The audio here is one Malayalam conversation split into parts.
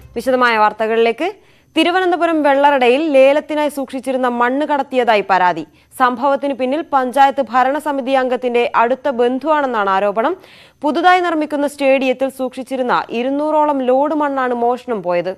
വിശദമായ വാർത്തകളിലേക്ക് തിരുവനന്തപുരം വെള്ളറടയിൽ ലേലത്തിനായി സൂക്ഷിച്ചിരുന്ന മണ്ണ് കടത്തിയതായി പരാതി സംഭവത്തിന് പിന്നിൽ പഞ്ചായത്ത് ഭരണസമിതി അംഗത്തിന്റെ അടുത്ത ബന്ധുവാണെന്നാണ് ആരോപണം പുതുതായി നിർമ്മിക്കുന്ന സ്റ്റേഡിയത്തിൽ സൂക്ഷിച്ചിരുന്ന ഇരുന്നൂറോളം ലോഡ് മണ്ണാണ് മോഷണം പോയത്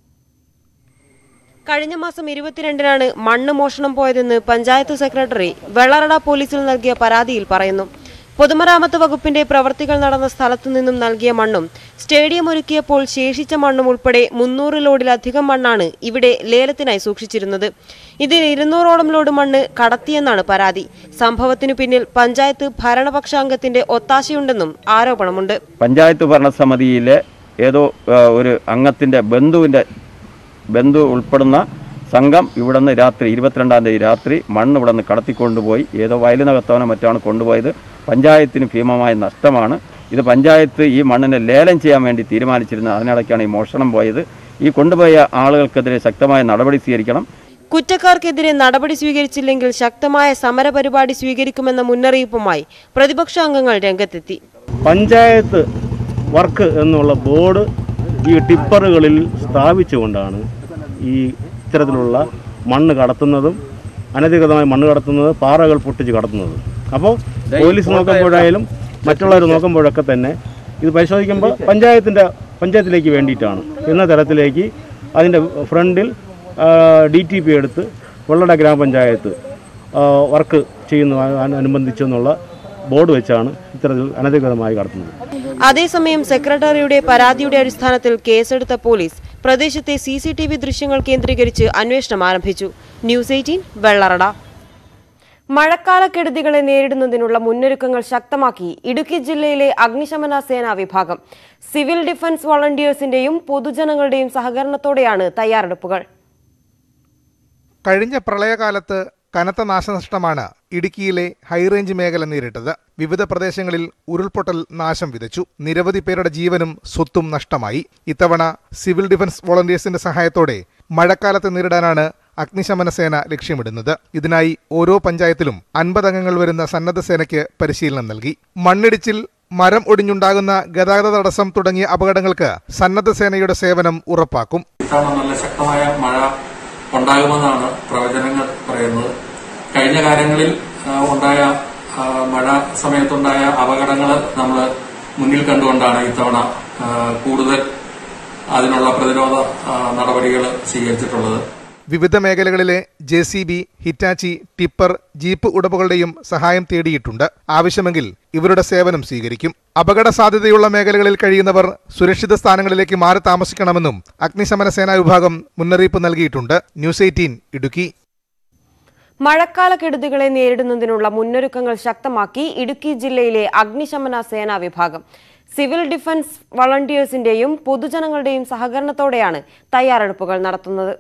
കഴിഞ്ഞ മാസം ഇരുപത്തിരണ്ടിനാണ് മണ്ണ് മോഷണം പോയതെന്ന് പഞ്ചായത്ത് സെക്രട്ടറി വെള്ളറട പോലീസിൽ നൽകിയ പരാതിയിൽ പറയുന്നു പൊതുമരാമത്ത് വകുപ്പിന്റെ പ്രവർത്തികൾ നടന്ന സ്ഥലത്തു നിന്നും നൽകിയ മണ്ണും സ്റ്റേഡിയം ഒരുക്കിയപ്പോൾ ശേഷിച്ച മണ്ണും ഉൾപ്പെടെ മുന്നൂറ് ലോഡിലധികം മണ്ണാണ് ഇവിടെ ലേലത്തിനായി സൂക്ഷിച്ചിരുന്നത് ഇതിൽ ഇരുന്നൂറോളം ലോഡ് മണ്ണ് കടത്തിയെന്നാണ് പരാതി സംഭവത്തിനു പിന്നിൽ പഞ്ചായത്ത് ഭരണപക്ഷാംഗത്തിന്റെ ഒത്താശയുണ്ടെന്നും ആരോപണമുണ്ട് പഞ്ചായത്ത് ഭരണസമിതിയിലെ ഏതോ ആ, ഒരു അംഗത്തിൻ്റെ ബന്ധുവിൻ്റെ ബന്ധു ഉൾപ്പെടുന്ന സംഘം ഇവിടുന്ന് രാത്രി ഇരുപത്തിരണ്ടാം തീയതി രാത്രി മണ്ണ് ഇവിടുന്ന് കടത്തിക്കൊണ്ടുപോയി ഏതോ വയലിനകത്താനോ മറ്റാണ് കൊണ്ടുപോയത് പഞ്ചായത്തിന് ഭീമമായ നഷ്ടമാണ് ഇത് പഞ്ചായത്ത് ഈ മണ്ണിനെ ലേലം ചെയ്യാൻ വേണ്ടി തീരുമാനിച്ചിരുന്നത് അതിനിടയ്ക്കാണ് ഈ മോഷണം പോയത് ഈ കൊണ്ടുപോയ ആളുകൾക്കെതിരെ ശക്തമായ നടപടി സ്വീകരിക്കണം കുറ്റക്കാർക്കെതിരെ നടപടി സ്വീകരിച്ചില്ലെങ്കിൽ ശക്തമായ സമരപരിപാടി സ്വീകരിക്കുമെന്ന മുന്നറിയിപ്പുമായി പ്രതിപക്ഷാംഗങ്ങൾ രംഗത്തെത്തി പഞ്ചായത്ത് വർക്ക് എന്നുള്ള ബോർഡ് ഈ ടിപ്പറുകളിൽ സ്ഥാപിച്ചുകൊണ്ടാണ് ഈ ഇത്തരത്തിലുള്ള മണ്ണ് കടത്തുന്നതും അനധികൃതമായി മണ്ണ് കടത്തുന്നത് പാറകൾ പൊട്ടിച്ച് കടത്തുന്നത് അപ്പോൾ പോലീസ് നോക്കുമ്പോഴായാലും മറ്റുള്ളവർ നോക്കുമ്പോഴൊക്കെ തന്നെ ഇത് പരിശോധിക്കുമ്പോൾ പഞ്ചായത്തിൻ്റെ പഞ്ചായത്തിലേക്ക് വേണ്ടിയിട്ടാണ് എന്ന തരത്തിലേക്ക് അതിൻ്റെ ഫ്രണ്ടിൽ ഡി ടി പി എടുത്ത് വെള്ളട ഗ്രാമപഞ്ചായത്ത് ആ, വർക്ക് ചെയ്യുന്ന അനുബന്ധിച്ചെന്നുള്ള ബോർഡ് വെച്ചാണ് ഇത്തരത്തിൽ അനധികൃതമായി കടത്തുന്നത് അതേസമയം സെക്രട്ടറിയുടെ പരാതിയുടെ അടിസ്ഥാനത്തിൽ കേസെടുത്ത പോലീസ് പ്രദേശത്തെ സി സി ടി വി ദൃശ്യങ്ങൾ കേന്ദ്രീകരിച്ച് അന്വേഷണം ആരംഭിച്ചു ന്യൂസ് എയ്റ്റീൻ വെള്ളറട മഴക്കാലക്കെടുതികളെ നേരിടുന്നതിനുള്ള മുന്നൊരുക്കങ്ങൾ ശക്തമാക്കി ഇടുക്കി ജില്ലയിലെ അഗ്നിശമന സേനാ വിഭാഗം സിവിൽ ഡിഫൻസ് വളണ്ടിയേഴ്സിന്റെയും പൊതുജനങ്ങളുടെയും സഹകരണത്തോടെയാണ് തയ്യാറെടുപ്പുകൾ കഴിഞ്ഞ പ്രളയകാലത്ത് കനത്ത നാശനഷ്ടമാണ് ഇടുക്കിയിലെ ഹൈറേഞ്ച് മേഖല നേരിട്ടത് വിവിധ പ്രദേശങ്ങളിൽ ഉരുൾപൊട്ടൽ നാശം വിതച്ചു നിരവധി പേരുടെ ജീവനും സ്വത്തും നഷ്ടമായി ഇത്തവണ സിവിൽ ഡിഫൻസ് വോളണ്ടിയേഴ്സിന്റെ സഹായത്തോടെ മഴക്കാലത്ത് നേരിടാനാണ് അഗ്നിശമന സേന ലക്ഷ്യമിടുന്നത് ഇതിനായി ഓരോ പഞ്ചായത്തിലും അൻപത് അംഗങ്ങൾ വരുന്ന സന്നദ്ധ സേനയ്ക്ക് പരിശീലനം നൽകി മണ്ണിടിച്ചിൽ മരം ഒടിഞ്ഞുണ്ടാകുന്ന ഗതാഗത തടസ്സം തുടങ്ങിയ അപകടങ്ങൾക്ക് സന്നദ്ധ സേനയുടെ സേവനം ഉറപ്പാക്കും ഇത്തവണ നല്ല ശക്തമായ മഴ ഉണ്ടാകുമെന്നാണ് പ്രവചനങ്ങൾ പറയുന്നത് കഴിഞ്ഞ കാലങ്ങളിൽ ആ, ഉണ്ടായ ആ, മഴ സമയത്തുണ്ടായ അപകടങ്ങൾ നമ്മൾ മുന്നിൽ കണ്ടുകൊണ്ടാണ് ഇത്തവണ ആ, കൂടുതൽ അതിനുള്ള പ്രതിരോധ നടപടികൾ സ്വീകരിച്ചിട്ടുള്ളത് വിവിധ മേഖലകളിലെ J C B Hitachi tipper jeep ഉടമകളുടെയും സഹായം തേടിയിട്ടുണ്ട് ആവശ്യമെങ്കിൽ ഇവരുടെ സേവനം സ്വീകരിക്കും അപകട സാധ്യതയുള്ള മേഖലകളിൽ കഴിയുന്നവർ സുരക്ഷിത സ്ഥാനങ്ങളിലേക്ക് മാറി താമസിക്കണമെന്നും അഗ്നിശമന സേനാ വിഭാഗം മുന്നറിയിപ്പ് നൽകിയിട്ടുണ്ട് ന്യൂസ് എയ്റ്റീൻ ഇടുക്കി മഴക്കാലക്കെടുതികളെ നേരിടുന്നതിനുള്ള മുന്നൊരുക്കങ്ങൾ ശക്തമാക്കി ഇടുക്കി ജില്ലയിലെ അഗ്നിശമന സേനാ വിഭാഗം സിവിൽ ഡിഫൻസ് വളണ്ടിയേഴ്സിന്റെയും പൊതുജനങ്ങളുടെയും സഹകരണത്തോടെയാണ് തയ്യാറെടുപ്പുകൾ നടത്തുന്നത്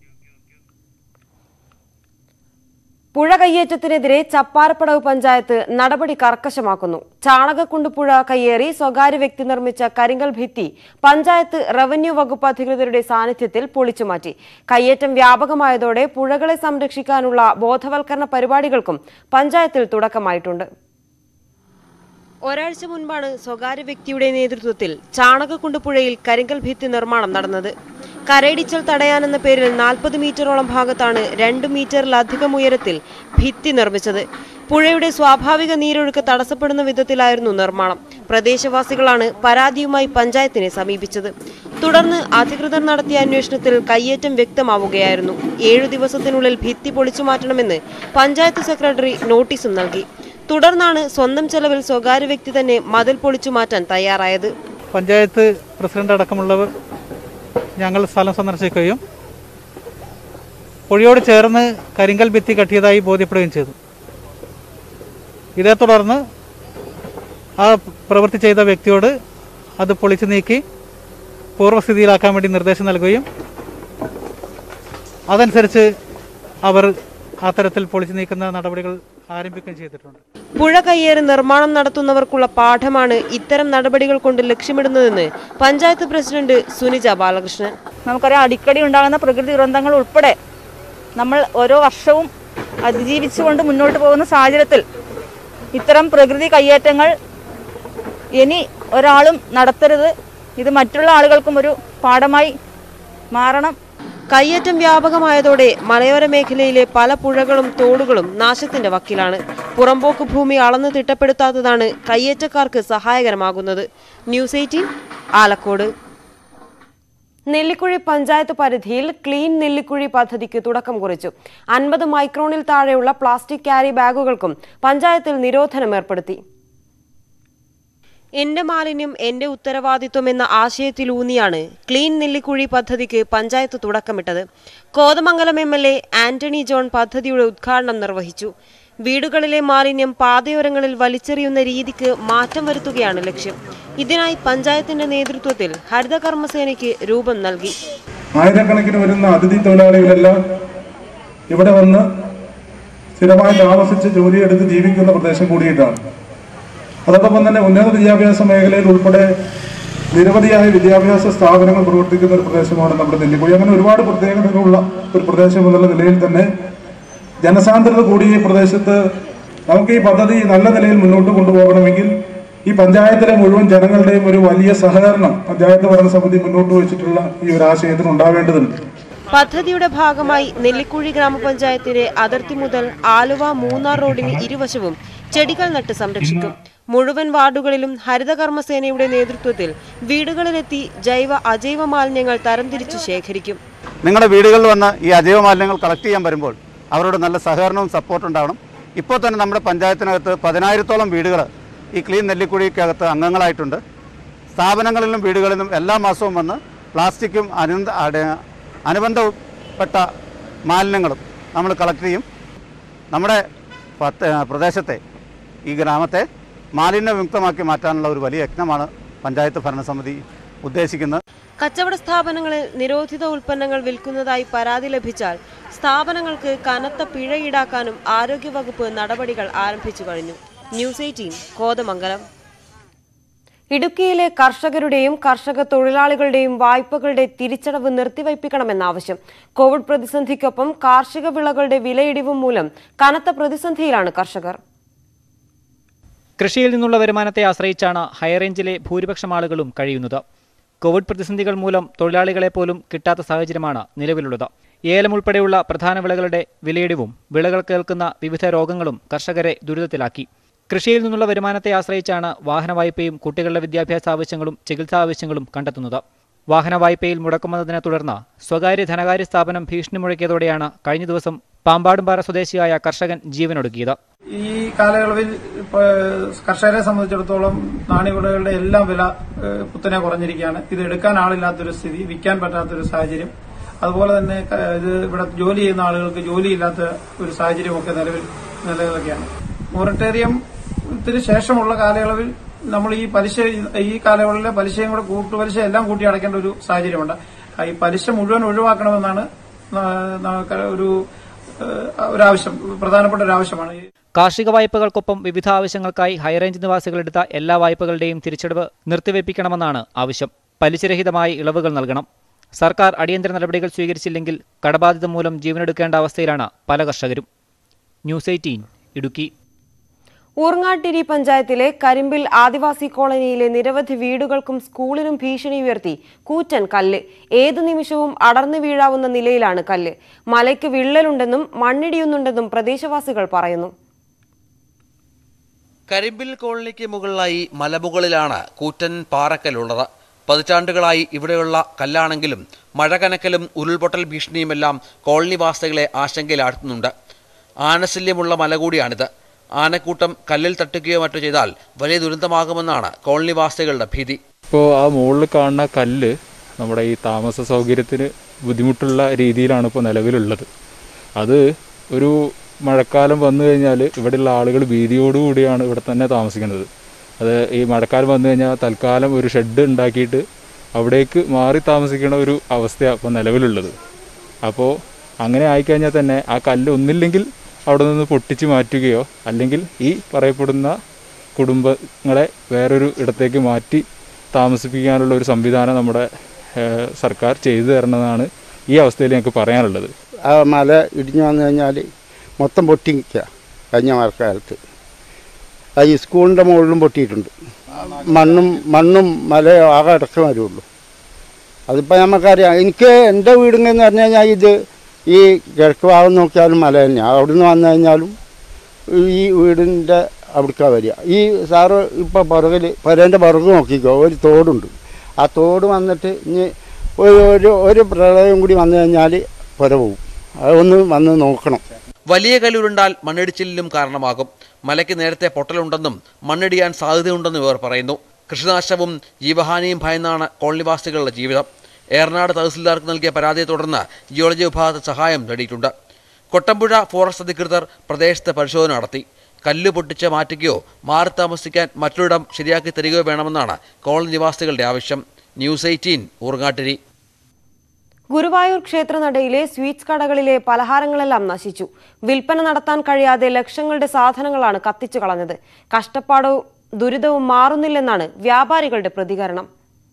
പുഴ കയ്യേറ്റത്തിനെതിരെ ചപ്പാരപ്പടവ് പഞ്ചായത്ത് നടപടി കർക്കശമാക്കുന്നു ചാണകക്കുണ്ട് പുഴ കയ്യേറി സ്വകാര്യ വ്യക്തി നിർമ്മിച്ച കരിങ്കൽ ഭിത്തി പഞ്ചായത്ത് റവന്യൂ വകുപ്പ് അധികൃതരുടെ സാന്നിധ്യത്തിൽ പൊളിച്ചുമാറ്റി കയ്യേറ്റം വ്യാപകമായതോടെ പുഴകളെ സംരക്ഷിക്കാനുള്ള ബോധവൽക്കരണ പരിപാടികൾക്കും പഞ്ചായത്തിൽ തുടക്കമായിട്ടുണ്ട് ഒരാഴ്ച മുൻപാണ് സ്വകാര്യ വ്യക്തിയുടെ നേതൃത്വത്തിൽ ചാണകക്കുണ്ട് പുഴയിൽ കരിങ്കൽ ഭിത്തി നിർമ്മാണം നടന്നത് കരയിടിച്ചൽ തടയാനെന്ന പേരിൽ നാൽപ്പത് മീറ്ററോളം ഭാഗത്താണ് രണ്ട് മീറ്ററിലധികം ഉയരത്തിൽ ഭിത്തി നിർമ്മിച്ചത് പുഴയുടെ സ്വാഭാവിക നീരൊഴുക്ക് തടസ്സപ്പെടുന്ന വിധത്തിലായിരുന്നു നിർമ്മാണം പ്രദേശവാസികളാണ് പരാതിയുമായി പഞ്ചായത്തിനെ സമീപിച്ചത് തുടർന്ന് അധികൃതർ നടത്തിയ അന്വേഷണത്തിൽ കയ്യേറ്റം വ്യക്തമാവുകയായിരുന്നു ഏഴു ദിവസത്തിനുള്ളിൽ ഭിത്തി പൊളിച്ചു മാറ്റണമെന്ന് പഞ്ചായത്ത് സെക്രട്ടറി നോട്ടീസും നൽകി തുടർന്നാണ് സ്വന്തം ചെലവിൽ സ്വകാര്യ വ്യക്തി തന്നെ മതിൽ പൊളിച്ചു മാറ്റാൻ തയ്യാറായത് പഞ്ചായത്ത് പ്രസിഡന്റ് അടക്കമുള്ളവർ ഞങ്ങൾ സ്ഥലം സന്ദർശിക്കുകയും പുഴയോട് ചേർന്ന് കരിങ്കൽ ഭിത്തി കെട്ടിയതായി ബോധ്യപ്പെടുകയും ചെയ്തു ഇതേ തുടർന്ന് ആ പ്രവൃത്തി ചെയ്ത വ്യക്തിയോട് അത് പൊളിച്ചു നീക്കി പൂർവ്വസ്ഥിതിയിലാക്കാൻ വേണ്ടി നിർദ്ദേശം നൽകുകയും അതനുസരിച്ച് അവർ അത്തരത്തിൽ പൊളിച്ചു നീക്കുന്ന നടപടികൾ ആരംഭിക്കുകയും ചെയ്തിട്ടുണ്ട് പുഴ കയ്യേറി നിർമ്മാണം നടത്തുന്നവർക്കുള്ള പാഠമാണ് ഇത്തരം നടപടികൾ കൊണ്ട് ലക്ഷ്യമിടുന്നതെന്ന് പഞ്ചായത്ത് പ്രസിഡന്റ് സുനിജ ബാലകൃഷ്ണൻ നമുക്കറിയാം അടിക്കടി ഉണ്ടാകുന്ന പ്രകൃതി ദുരന്തങ്ങൾ ഉൾപ്പെടെ നമ്മൾ ഓരോ വർഷവും അതിജീവിച്ചുകൊണ്ട് മുന്നോട്ട് പോകുന്ന സാഹചര്യത്തിൽ ഇത്തരം പ്രകൃതി കയ്യേറ്റങ്ങൾ ഇനി ഒരാളും നടത്തരുത് ഇത് മറ്റുള്ള ആളുകൾക്കും ഒരു പാഠമായി മാറണം കയ്യേറ്റം വ്യാപകമായതോടെ മലയോര മേഖലയിലെ പല പുഴകളും തോടുകളും നാശത്തിന്റെ വക്കിലാണ് പുറമ്പോക്ക് ഭൂമി അളന്ന് തിട്ടപ്പെടുത്താത്തതാണ് കയ്യേറ്റക്കാർക്ക് സഹായകരമാകുന്നത് ന്യൂസ് എയ്റ്റീൻ ആലക്കോട് നെല്ലിക്കുഴി പഞ്ചായത്ത് പരിധിയിൽ ക്ലീൻ നെല്ലിക്കുഴി പദ്ധതിക്ക് തുടക്കം കുറിച്ചു അൻപത് മൈക്രോണിൽ താഴെയുള്ള പ്ലാസ്റ്റിക് ക്യാരി ബാഗുകൾക്കും പഞ്ചായത്തിൽ നിരോധനം ഏർപ്പെടുത്തി എന്റെ മാലിന്യം എന്റെ ഉത്തരവാദിത്വം എന്ന ആശയത്തിലൂന്നിയാണ് ക്ലീൻ നെല്ലിക്കുഴി പദ്ധതിക്ക് പഞ്ചായത്ത് തുടക്കമിട്ടത് Kothamangalam M L A Antony John പദ്ധതിയുടെ ഉദ്ഘാടനം നിർവഹിച്ചു വീടുകളിലെ മാലിന്യം പാതയോരങ്ങളിൽ വലിച്ചെറിയുന്ന രീതിക്ക് മാറ്റം വരുത്തുകയാണ് ലക്ഷ്യം ഇതിനായി പഞ്ചായത്തിന്റെ നേതൃത്വത്തിൽ ഹരിതകർമ്മസേനയ്ക്ക് രൂപം നൽകി ആയിരക്കണക്കിന് വരുന്ന അതിഥി തൊഴിലാളികളെല്ലാം ഇവിടെ വന്ന് സ്ഥിരമായി താമസിച്ച് ജോലിയെടുത്ത് ജീവിക്കുന്ന പ്രദേശം കൂടിയിട്ടാണ് അതോടൊപ്പം തന്നെ ഉന്നത വിദ്യാഭ്യാസ മേഖലയിൽ ഉൾപ്പെടെ നിരവധിയായ വിദ്യാഭ്യാസ സ്ഥാപനങ്ങൾ പ്രവർത്തിക്കുന്ന ഒരു പ്രദേശമാണ് നമ്മുടെ നെല്ലിക്കുഴി അങ്ങനെ ഒരുപാട് പ്രത്യേകതകളുള്ള ഒരു പ്രദേശം എന്നുള്ള നിലയിൽ തന്നെ ജനസാന്ദ്രത കൂടിയ ഈ പ്രദേശത്ത് നമുക്ക് ഈ പദ്ധതി നല്ല നിലയിൽ മുന്നോട്ട് കൊണ്ടുപോകണമെങ്കിൽ ഈ പഞ്ചായത്തിലെ മുഴുവൻ ജനങ്ങളുടെയും ഒരു വലിയ സഹകരണം പഞ്ചായത്ത് ഭരണസമിതി മുന്നോട്ട് വെച്ചിട്ടുള്ള ഈ ഒരു ആശയത്തിന് ഉണ്ടാവേണ്ടതുണ്ട് പദ്ധതിയുടെ ഭാഗമായി നെല്ലിക്കുഴി ഗ്രാമപഞ്ചായത്തിലെ അതിർത്തി മുതൽ ആലുവ മൂന്നാർ റോഡിന് ഇരുവശവും ചെടികൾ നട്ട് സംരക്ഷിക്കും മുഴുവൻ വാർഡുകളിലും ഹരിതകർമ്മസേനയുടെ നേതൃത്വത്തിൽ വീടുകളിലെത്തി ജൈവ അജൈവ മാലിന്യങ്ങൾ തരംതിരിച്ച് ശേഖരിക്കും നിങ്ങളുടെ വീടുകളിൽ വന്ന് ഈ അജൈവ മാലിന്യങ്ങൾ കളക്ട് ചെയ്യാൻ വരുമ്പോൾ അവരോട് നല്ല സഹകരണവും സപ്പോർട്ടും ഉണ്ടാവണം ഇപ്പോൾ തന്നെ നമ്മുടെ പഞ്ചായത്തിനകത്ത് പതിനായിരത്തോളം വീടുകൾ ഈ ക്ലീൻ നെല്ലിക്കുഴിക്കകത്ത് അംഗങ്ങളായിട്ടുണ്ട് സ്ഥാപനങ്ങളിലും വീടുകളിലും എല്ലാ മാസവും വന്ന് പ്ലാസ്റ്റിക്കും അനുബന്ധ അട- അനുബന്ധപ്പെട്ട മാലിന്യങ്ങളും നമ്മൾ കളക്ട് ചെയ്യും നമ്മുടെ പത്ത് പ്രദേശത്തെ ഈ ഗ്രാമത്തെ മാലിന്യവിമുക്തമാക്കി മാറ്റാനുള്ള ഒരു വലിയ യജ്ഞമാണ് പഞ്ചായത്ത് ഭരണസമിതി ഉദ്ദേശിക്കുന്നത് കച്ചവട സ്ഥാപനങ്ങളിൽ നിരോധിത ഉൽപ്പന്നങ്ങൾ വിൽക്കുന്നതായി പരാതി ലഭിച്ചാൽ സ്ഥാപനങ്ങൾക്ക് കനത്ത പിഴ ഈടാക്കാനും ആരോഗ്യവകുപ്പ് നടപടികൾ ആരംഭിച്ചു കഴിഞ്ഞു ന്യൂസ് എയ്റ്റീൻ കോതമംഗലം ഇടുക്കിയിലെ കർഷകരുടെയും കർഷക തൊഴിലാളികളുടെയും വായ്പകളുടെ തിരിച്ചടവ് നിർത്തിവയ്പ്പിക്കണമെന്ന ആവശ്യം കോവിഡ് പ്രതിസന്ധിക്കൊപ്പം കാർഷിക വിളകളുടെ വിലയിടിവും മൂലം കനത്ത പ്രതിസന്ധിയിലാണ് കർഷകർ കൃഷിയിൽ നിന്നുള്ള വരുമാനത്തെ ആശ്രയിച്ചാണ് ഹൈറേഞ്ചിലെ ഭൂരിപക്ഷം ആളുകളും കഴിയുന്നത് കോവിഡ് പ്രതിസന്ധികൾ മൂലം തൊഴിലാളികളെ പോലും കിട്ടാത്ത സാഹചര്യമാണ് നിലവിലുള്ളത് ഏലം ഉൾപ്പെടെയുള്ള പ്രധാന വിളകളുടെ വിലയിടിവും വിളകൾ കേൾക്കുന്ന വിവിധ രോഗങ്ങളും കർഷകരെ ദുരിതത്തിലാക്കി കൃഷിയിൽ നിന്നുള്ള വരുമാനത്തെ ആശ്രയിച്ചാണ് വാഹന വായ്പയും കുട്ടികളുടെ വിദ്യാഭ്യാസ ആവശ്യങ്ങളും ചികിത്സാ ആവശ്യങ്ങളും കണ്ടെത്തുന്നത് വാഹന വായ്പയിൽ മുടക്കം വന്നതിനെ തുടർന്ന് സ്വകാര്യ ധനകാര്യ സ്ഥാപനം ഭീഷണി മുഴക്കിയതോടെയാണ് കഴിഞ്ഞ ദിവസം പാമ്പാടുംപാറ സ്വദേശിയായ കർഷകൻ ജീവനൊടുക്കിയത് ഈ കാലയളവിൽ ഇപ്പൊ കർഷകരെ സംബന്ധിച്ചിടത്തോളം നാണ്യവിളകളുടെ എല്ലാം വില ഏഹ്, കുത്തനെ കുറഞ്ഞിരിക്കുകയാണ് ഇത് എടുക്കാൻ ആളില്ലാത്തൊരു സ്ഥിതി വിൽക്കാൻ പറ്റാത്തൊരു സാഹചര്യം അതുപോലെ തന്നെ ക- ഇത് ഇവിടെ ജോലി ചെയ്യുന്ന ആളുകൾക്ക് ജോലിയില്ലാത്ത ഒരു സാഹചര്യമൊക്കെ നിലവിൽ നിലനിൽക്കുകയാണ് മൊറട്ടേറിയത്തിന് ശേഷമുള്ള കാലയളവിൽ നമ്മൾ ഈ പലിശ ഈ കാലയളവിലെ പലിശയും കൂടെ കൂട്ടുപലിശ എല്ലാം കൂട്ടി അടയ്ക്കേണ്ട ഒരു സാഹചര്യമുണ്ട് ആ ഈ പലിശ മുഴുവൻ ഒഴിവാക്കണമെന്നാണ് ന- ന- ഒരു ഏഹ്, ഒരാവശ്യം പ്രധാനപ്പെട്ട ഒരു ആവശ്യമാണ് ഈ കാർഷിക വായ്പകൾക്കൊപ്പം വിവിധ ആവശ്യങ്ങൾക്കായി ഹൈറേഞ്ച് നിവാസികൾ എടുത്ത എല്ലാ വായ്പകളുടെയും തിരിച്ചടവ് നിർത്തിവെപ്പിക്കണമെന്നാണ് ആവശ്യം പലിശരഹിതമായി ഇളവുകൾ നൽകണം സർക്കാർ അടിയന്തര നടപടികൾ സ്വീകരിച്ചില്ലെങ്കിൽ കടബാധിതം മൂലം ജീവനെടുക്കേണ്ട അവസ്ഥയിലാണ് പല കർഷകരും ന്യൂസ് എയ്റ്റീൻ ഇടുക്കി ഊർങ്ങാട്ടിരി പഞ്ചായത്തിലെ കരിമ്പിൽ ആദിവാസി കോളനിയിലെ നിരവധി വീടുകൾക്കും സ്കൂളിനും ഭീഷണി ഉയർത്തി കൂറ്റൻ കല്ല് ഏതു നിമിഷവും അടർന്നു വീഴാവുന്ന നിലയിലാണ് കല്ല് മലയ്ക്ക് വിള്ളലുണ്ടെന്നും മണ്ണിടിയുന്നുണ്ടെന്നും പ്രദേശവാസികൾ പറയുന്നു കരിമ്പിൽ കോളനിക്ക് മുകളിലായി മലമുകളിലാണ് കൂറ്റൻ പാറക്കല്ലുള്ളത് പതിറ്റാണ്ടുകളായി ഇവിടെയുള്ള കല്ലാണെങ്കിലും മഴ കനക്കലും ഉരുൾപൊട്ടൽ ഭീഷണിയുമെല്ലാം കോളനിവാസികളെ ആശങ്കയിലാഴ്ത്തുന്നുണ്ട് ആനശല്യമുള്ള മല കൂടിയാണിത് ആനക്കൂട്ടം കല്ലിൽ തട്ടുകയോ മറ്റോ ചെയ്താൽ വലിയ ദുരന്തമാകുമെന്നാണ് കോളനിവാസികളുടെ ഭീതി ഇപ്പോൾ ആ മുകളിൽ കാണുന്ന കല്ല് നമ്മുടെ ഈ താമസ സൗകര്യത്തിന് ബുദ്ധിമുട്ടുള്ള രീതിയിലാണ് ഇപ്പോൾ നിലവിലുള്ളത് അത് ഒരു മഴക്കാലം വന്നു കഴിഞ്ഞാൽ ഇവിടെയുള്ള ആളുകൾ ഭീതിയോടുകൂടിയാണ് ഇവിടെ തന്നെ താമസിക്കുന്നത് അത് ഈ മഴക്കാലം വന്നു കഴിഞ്ഞാൽ തൽക്കാലം ഒരു ഷെഡ് ഉണ്ടാക്കിയിട്ട് അവിടേക്ക് മാറി താമസിക്കുന്ന ഒരു അവസ്ഥയാണ് ഇപ്പോൾ നിലവിലുള്ളത് അപ്പോൾ അങ്ങനെ ആയിക്കഴിഞ്ഞാൽ തന്നെ ആ കല്ല് ഒന്നില്ലെങ്കിൽ അവിടെ നിന്ന് പൊട്ടിച്ച് മാറ്റുകയോ അല്ലെങ്കിൽ ഈ പറയപ്പെടുന്ന കുടുംബങ്ങളെ വേറൊരു ഇടത്തേക്ക് മാറ്റി താമസിപ്പിക്കാനുള്ള ഒരു സംവിധാനം നമ്മുടെ ഏഹ്, സർക്കാർ ചെയ്തു തരണമെന്നാണ് ഈ അവസ്ഥയിൽ ഞങ്ങൾക്ക് പറയാനുള്ളത് ആ മല ഇടിഞ്ഞു വന്നു കഴിഞ്ഞാൽ മൊത്തം പൊട്ടി നിൽക്കുക കഴിഞ്ഞ മഴക്കാലത്ത് ആ ഈ സ്കൂളിൻ്റെ മുകളിലും പൊട്ടിയിട്ടുണ്ട് മണ്ണും മണ്ണും മലയും ആകെ അടക്കം വരുള്ളൂ അതിപ്പോൾ നമുക്കറിയാം എനിക്ക് എൻ്റെ വീടുങ്ങെന്ന് പറഞ്ഞു കഴിഞ്ഞാൽ ഇത് ഈ കിഴക്ക് ഭാഗം നോക്കിയാലും മല തന്നെയാണ് അവിടുന്ന് വന്നു കഴിഞ്ഞാലും ഈ വീടിൻ്റെ അവിടേക്കാണ് വരിക ഈ സാറ് ഇപ്പോൾ പുറകിൽ പുരേൻ്റെ പുറക് നോക്കിക്കോ ഒരു തോടുണ്ട് ആ തോട് വന്നിട്ട് ഇനി ഒരു ഒരു ഒരു പ്രളയം കൂടി വന്നു കഴിഞ്ഞാൽ പുര പോകും അതൊന്ന് വന്ന് നോക്കണം വലിയ കല്ലുരുണ്ടാൽ മണ്ണിടിച്ചിലിനും കാരണമാകും മലയ്ക്ക് നേരത്തെ പൊട്ടലുണ്ടെന്നും മണ്ണിടിയാൻ സാധ്യതയുണ്ടെന്നും ഇവർ പറയുന്നു കൃഷിനാശവും ജീവഹാനിയും ഭയന്നാണ് കോളനിവാസികളുടെ ജീവിതം ഏറനാട് തഹസിൽദാർക്ക് നൽകിയ പരാതിയെ തുടർന്ന് ജിയോളജി വിഭാഗത്തിൽ സഹായം നേടിയിട്ടുണ്ട് കൊട്ടമ്പുഴ ഫോറസ്റ്റ് അധികൃതർ പ്രദേശത്ത് പരിശോധന നടത്തി കല്ല് പൊട്ടിച്ച് മാറ്റുകയോ മാറി താമസിക്കാൻ മറ്റൊരിടം ശരിയാക്കി തരികയോ വേണമെന്നാണ് കോളനി നിവാസികളുടെ ആവശ്യം ന്യൂസ് എയ്റ്റീൻ ഊർങ്ങാട്ടിരി ഗുരുവായൂർ ക്ഷേത്രനടയിലെ സ്വീറ്റ്സ് കടകളിലെ പലഹാരങ്ങളെല്ലാം നശിച്ചു വിൽപ്പന നടത്താൻ കഴിയാതെ ലക്ഷങ്ങളുടെ സാധനങ്ങളാണ് കത്തിച്ചു കളഞ്ഞത് കഷ്ടപ്പാടവും ദുരിതവും മാറുന്നില്ലെന്നാണ് വ്യാപാരികളുടെ പ്രതികരണം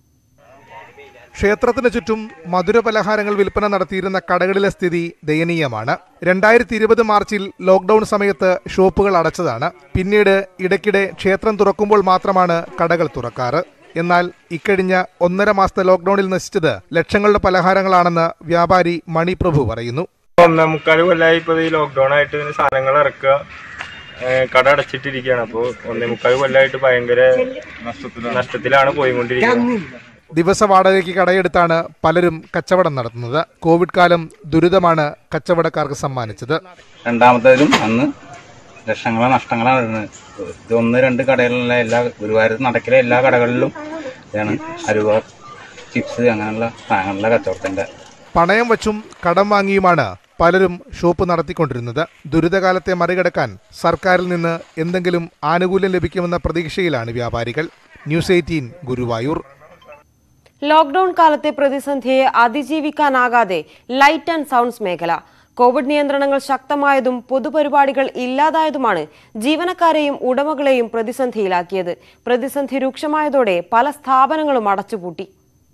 ക്ഷേത്രത്തിന് ചുറ്റും മധുരപലഹാരങ്ങൾ വിൽപ്പന നടത്തിയിരുന്ന കടകളിലെ സ്ഥിതി ദയനീയമാണ് രണ്ടായിരത്തി ഇരുപത് മാർച്ചിൽ ലോക്ക്ഡൌൺ സമയത്ത് ഷോപ്പുകൾ അടച്ചതാണ് പിന്നീട് ഇടയ്ക്കിടെ ക്ഷേത്രം തുറക്കുമ്പോൾ മാത്രമാണ് കടകൾ തുറക്കാറ് എന്നാൽ ഇക്കഴിഞ്ഞ ഒന്നര മാസത്തെ ലോക്ക്ഡൌണിൽ നശിച്ചത് ലക്ഷങ്ങളുടെ പലഹാരങ്ങളാണെന്ന് വ്യാപാരി മണിപ്രഭു പറയുന്നു ഒന്നേ മുക്കാൽ കൊല്ലമായി ഇപ്പോൾ ഈ ലോക്ക്ഡൌൺ ആയിട്ട് ഇതിന് സാധനങ്ങൾ ഇറക്കുക ഏഹ് കട അടച്ചിട്ടിരിക്കുകയാണ് അപ്പോൾ ഒന്നേ മുക്കാൽ കൊല്ലമായിട്ട് ഭയങ്കര നഷ്ടത്തിലാണ് പോയിക്കൊണ്ടിരിക്കുന്നത് ദിവസ വാടകയ്ക്ക് കടയെടുത്താണ് പലരും കച്ചവടം നടത്തുന്നത് കോവിഡ് കാലം ദുരിതമാണ് കച്ചവടക്കാർക്ക് സമ്മാനിച്ചത് രണ്ടാമത്തേലും അന്ന് ലക്ഷങ്ങളോ നഷ്ടങ്ങളാണ് വരുന്നത് ഇത് ഒന്ന് രണ്ട് കടകളിലുള്ള എല്ലാ ഗുരുവായൂർ നടക്കിലെ എല്ലാ കടകളിലും ഇതാണ് അലുവ ചിപ്സ് അങ്ങനെയുള്ള സാധനങ്ങളുടെ കച്ചവടത്തിന്റെ പണയം വച്ചും കടം വാങ്ങിയുമാണ് പലരും ഷോപ്പ് നടത്തിക്കൊണ്ടിരുന്നത് ദുരിതകാലത്തെ മറികടക്കാൻ സർക്കാരിൽ നിന്ന് എന്തെങ്കിലും ആനുകൂല്യം ലഭിക്കുമെന്ന പ്രതീക്ഷയിലാണ് വ്യാപാരികൾ ന്യൂസ് എയ്റ്റീൻ ഗുരുവായൂർ ലോക്ക്ഡൌൺ കാലത്തെ പ്രതിസന്ധിയെ അതിജീവിക്കാനാകാതെ ലൈറ്റ് ആൻഡ് സൗണ്ട്സ് മേഖല കോവിഡ് നിയന്ത്രണങ്ങൾ ശക്തമായതും പൊതുപരിപാടികൾ ഇല്ലാതായതുമാണ് ജീവനക്കാരെയും ഉടമകളെയും പ്രതിസന്ധിയിലാക്കിയത് പ്രതിസന്ധി രൂക്ഷമായതോടെ പല സ്ഥാപനങ്ങളും അടച്ചുപൂട്ടി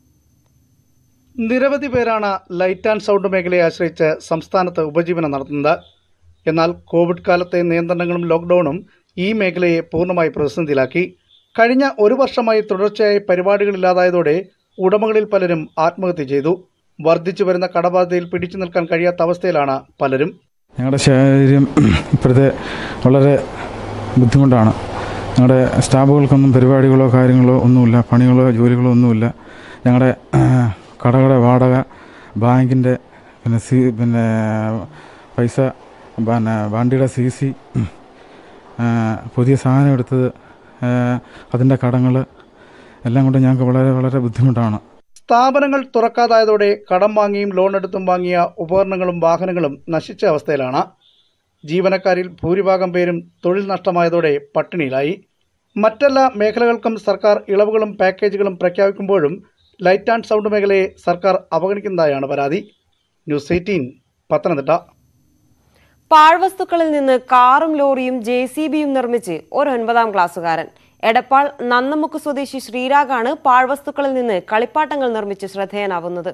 നിരവധി പേരാണ് ലൈറ്റ് ആൻഡ് സൗണ്ട് മേഖലയെ ആശ്രയിച്ച് സംസ്ഥാനത്ത് ഉപജീവനം നടത്തുന്നത് എന്നാൽ കോവിഡ് കാലത്തെ നിയന്ത്രണങ്ങളും ലോക്ക്ഡൌണും ഈ മേഖലയെ പൂർണ്ണമായി പ്രതിസന്ധിയിലാക്കി കഴിഞ്ഞ ഒരു വർഷമായി തുടർച്ചയായി പരിപാടികളില്ലാതായതോടെ ഉടമകളിൽ പലരും ആത്മഹത്യ ചെയ്തു വർദ്ധിച്ചു വരുന്ന കടബാധ്യതയിൽ പിടിച്ചു നിൽക്കാൻ കഴിയാത്ത അവസ്ഥയിലാണ് പലരും ഞങ്ങളുടെ ശരീരം ഇപ്പോഴത്തെ വളരെ ബുദ്ധിമുട്ടാണ് ഞങ്ങളുടെ സ്റ്റാഫുകൾക്കൊന്നും പരിപാടികളോ കാര്യങ്ങളോ ഒന്നുമില്ല പണികളോ ജോലികളോ ഒന്നുമില്ല ഞങ്ങളുടെ കടകളുടെ വാടക ബാങ്കിൻ്റെ പിന്നെ സി പിന്നെ പൈസ പിന്നെ വണ്ടിയുടെ സി സി പുതിയ സാധനം എടുത്തത് അതിൻ്റെ കടങ്ങൾ എല്ലാം കൊണ്ട് ഞങ്ങൾക്ക് വളരെ വളരെ ബുദ്ധിമുട്ടാണ് സ്ഥാപനങ്ങൾ തുറക്കാതായതോടെ കടം വാങ്ങിയും ലോൺ എടുത്തും വാങ്ങിയ ഉപകരണങ്ങളും വാഹനങ്ങളും നശിച്ച അവസ്ഥയിലാണ് ജീവനക്കാരിൽ ഭൂരിഭാഗം പേരും തൊഴിൽ നഷ്ടമായതോടെ പട്ടിണിയിലായി മറ്റെല്ലാ മേഖലകൾക്കും സർക്കാർ ഇളവുകളും പാക്കേജുകളും പ്രഖ്യാപിക്കുമ്പോഴും ലൈറ്റ് ആൻഡ് സൗണ്ട് മേഖലയെ സർക്കാർ അവഗണിക്കുന്നതായാണ് പരാതി ന്യൂസ് എയ്റ്റീൻ പത്തനംതിട്ട പാഴ്വസ്തുക്കളിൽ നിന്ന് കാറും ലോറിയും ജെ സി ബിയും നിർമ്മിച്ച് ഒരു ഒൻപതാം ക്ലാസ്സുകാരൻ എടപ്പാൾ നന്നമുക്ക് സ്വദേശി ശ്രീരാഗാണ് പാഴ്വസ്തുക്കളിൽ നിന്ന് കളിപ്പാട്ടങ്ങൾ നിർമ്മിച്ച് ശ്രദ്ധേയനാവുന്നത്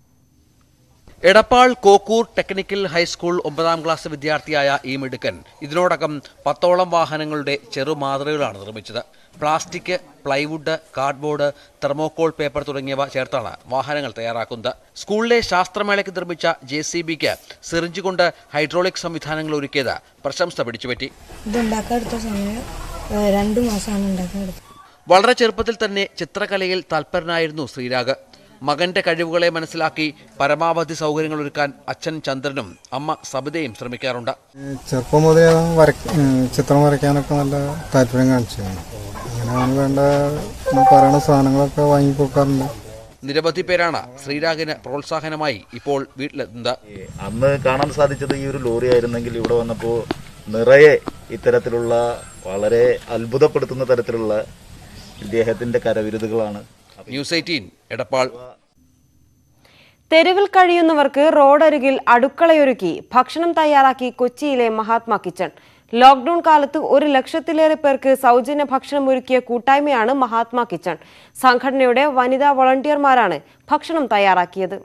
എടപ്പാൾ കോക്കൂർ ടെക്നിക്കൽ ഹൈസ്കൂൾ ഒമ്പതാം ക്ലാസ് വിദ്യാർത്ഥിയായ ഈ മിടുക്കൻ ഇതിനോടകം പത്തോളം വാഹനങ്ങളുടെ ചെറുമാതൃകകളാണ് നിർമ്മിച്ചത് plastic plywood cardboard thermocol paper തുടങ്ങിയവ ചേർത്താണ് വാഹനങ്ങൾ തയ്യാറാക്കുന്നത് സ്കൂളിലെ ശാസ്ത്രമേളയ്ക്ക് നിർമ്മിച്ച ജെ സി ബിക്ക് സിറിഞ്ച് കൊണ്ട് ഹൈഡ്രോളിക് സംവിധാനങ്ങൾ ഒരുക്കിയത് പ്രശംസ പിടിച്ചുപറ്റി ഇത് ഉണ്ടാക്കാൻ എടുത്ത സമയം ഏഹ്, രണ്ട് മാസമാണ് ഉണ്ടാക്കാൻ എടുത്തത് വളരെ ചെറുപ്പത്തിൽ തന്നെ ചിത്രകലയിൽ തൽപരനായിരുന്നു ശ്രീരാഗ് മകന്റെ കഴിവുകളെ മനസ്സിലാക്കി പരമാവധി സൗകര്യങ്ങൾ ഒരുക്കാൻ അച്ഛൻ ചന്ദ്രനും അമ്മ സബിതയും ശ്രമിക്കാറുണ്ട് ചെറുപ്പം മുതലേ അവൻ വരയ്ക്ക ഏഹ് ചിത്രം വരയ്ക്കാനൊക്കെ നല്ല താല്പര്യം കാണിച്ചിരുന്നു അങ്ങനെ അവന് വേണ്ട പറയുന്ന സാധനങ്ങളൊക്കെ വാങ്ങിക്കൊടുക്കാറുണ്ട് നിരവധി പേരാണ് ശ്രീരാഗിന് പ്രോത്സാഹനമായി ഇപ്പോൾ വീട്ടിലെത്തുന്നത് അന്ന് കാണാൻ സാധിച്ചത് ഈ ഒരു ലോറി ആയിരുന്നെങ്കിൽ ഇവിടെ വന്നപ്പോൾ നിറയെ ഇത്തരത്തിലുള്ള വളരെ അത്ഭുതപ്പെടുത്തുന്ന തരത്തിലുള്ള ഇദ്ദേഹത്തിന്റെ കരവിരുതുകളാണ് ന്യൂസ് എയ്റ്റീൻ എടപ്പാൾ തെരുവിൽ കഴിയുന്നവർക്ക് റോഡരികിൽ അടുക്കളയൊരുക്കി ഭക്ഷണം തയ്യാറാക്കി കൊച്ചിയിലെ മഹാത്മാ കിച്ചൺ ലോക്ക്ഡൌൺ കാലത്ത് ഒരു ലക്ഷത്തിലേറെ പേർക്ക് സൗജന്യ ഭക്ഷണം ഒരുക്കിയ കൂട്ടായ്മയാണ് മഹാത്മാ കിച്ചൺ സംഘടനയുടെ വനിതാ വളണ്ടിയർമാരാണ് ഭക്ഷണം തയ്യാറാക്കിയത്